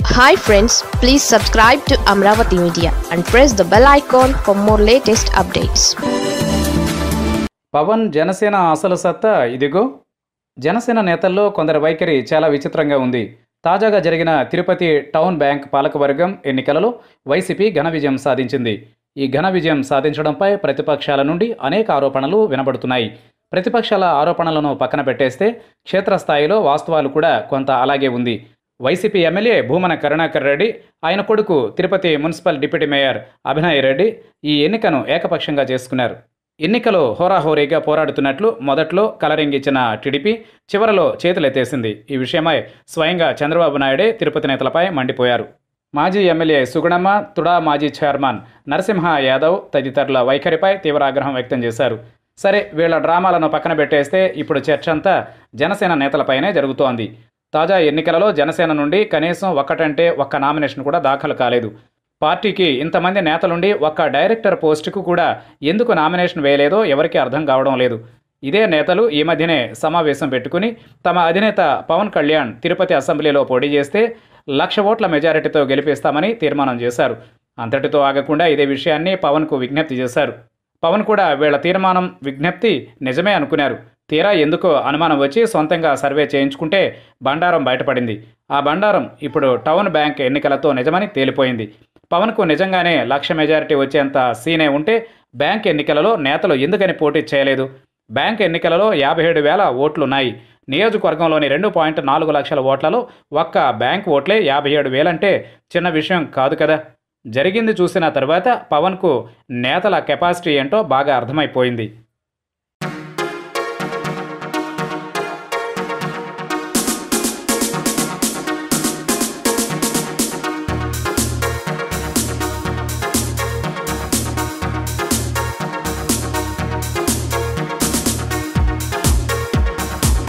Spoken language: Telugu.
hi friends please subscribe to Amaravati media and press the bell icon for more latest updates Pawan Janasena అసలు సత్తా ఇదిగో జనసేన నేతల్లో కొందరి వైఖరి చాలా విచిత్రంగా ఉంది తాజాగా జరిగిన తిరుపతి టౌన్ బ్యాంక్ పాలకవర్గం ఎన్నికలలో వైసీపీ ఘన విజయం సాధించింది ఈ ఘన విజయం సాధించడంపై ప్రతిపక్షాల నుండి అనేక ఆరోపణలు వినబడుతున్నాయి ప్రతిపక్షాల ఆరోపణలను పక్కన పెట్టేస్తే క్షేత్రస్థాయిలో వాస్తవాలు కూడా కొంత అలాగే ఉంది వైసీపీ ఎమ్మెల్యే భూమన కరుణాకర్ రెడ్డి ఆయన కొడుకు Tirupati municipal deputy mayor Abhinay Reddy ఈ ఎన్నికను ఏకపక్షంగా చేసుకున్నారు ఎన్నికలో హోరాహోరీగా పోరాడుతున్నట్లు మొదట్లో కలరింగ్ ఇచ్చిన టీడీపీ చివరలో చేతులెత్తేసింది ఈ విషయమై స్వయంగా చంద్రబాబు నాయుడే తిరుపతి నేతలపై మండిపోయారు మాజీ ఎమ్మెల్యే సుగుణమ్మ తుడా మాజీ చైర్మన్ నరసింహ యాదవ్ తదితరుల వైఖరిపై తీవ్ర ఆగ్రహం వ్యక్తం చేశారు సరే వీళ్ళ డ్రామాలను పక్కన పెట్టేస్తే ఇప్పుడు చర్చ అంతా జనసేన నేతలపైనే జరుగుతోంది తాజా ఎన్నికలలో జనసేన నుండి కనీసం ఒక్కటంటే ఒక్క నామినేషన్ కూడా దాఖలు కాలేదు పార్టీకి ఇంతమంది నేతలుండి ఒక్క డైరెక్టర్ పోస్టుకు కూడా ఎందుకు నామినేషన్ వేయలేదో ఎవరికీ అర్థం కావడం లేదు ఇదే నేతలు ఈ మధ్యనే సమావేశం పెట్టుకుని తమ అధినేత పవన్ కళ్యాణ్ తిరుపతి అసెంబ్లీలో పోటీ చేస్తే లక్ష ఓట్ల మెజారిటీతో గెలిపిస్తామని తీర్మానం చేశారు అంతటితో ఆగకుండా ఇదే విషయాన్ని పవన్కు విజ్ఞప్తి చేశారు పవన్ కూడా వీళ్ల తీర్మానం విజ్ఞప్తి నిజమే అనుకున్నారు తీరా ఎందుకో అనుమానం వచ్చి సొంతంగా సర్వే చేయించుకుంటే బండారం బయటపడింది ఆ బండారం ఇప్పుడు టౌన్ బ్యాంక్ ఎన్నికలతో నిజమని తేలిపోయింది పవన్కు నిజంగానే లక్ష మెజారిటీ వచ్చేంత సీనే ఉంటే బ్యాంక్ ఎన్నికలలో నేతలు ఎందుకని పోటీ చేయలేదు బ్యాంక్ ఎన్నికలలో యాభై ఏడు వేల ఓట్లున్నాయి నియోజకవర్గంలోని రెండు పాయింట్ నాలుగు లక్షల ఓట్లలో ఒక్క బ్యాంక్ ఓట్లే యాభై ఏడు వేలంటే చిన్న విషయం కాదు కదా జరిగింది చూసిన తర్వాత పవన్కు నేతల కెపాసిటీ ఏంటో బాగా అర్థమైపోయింది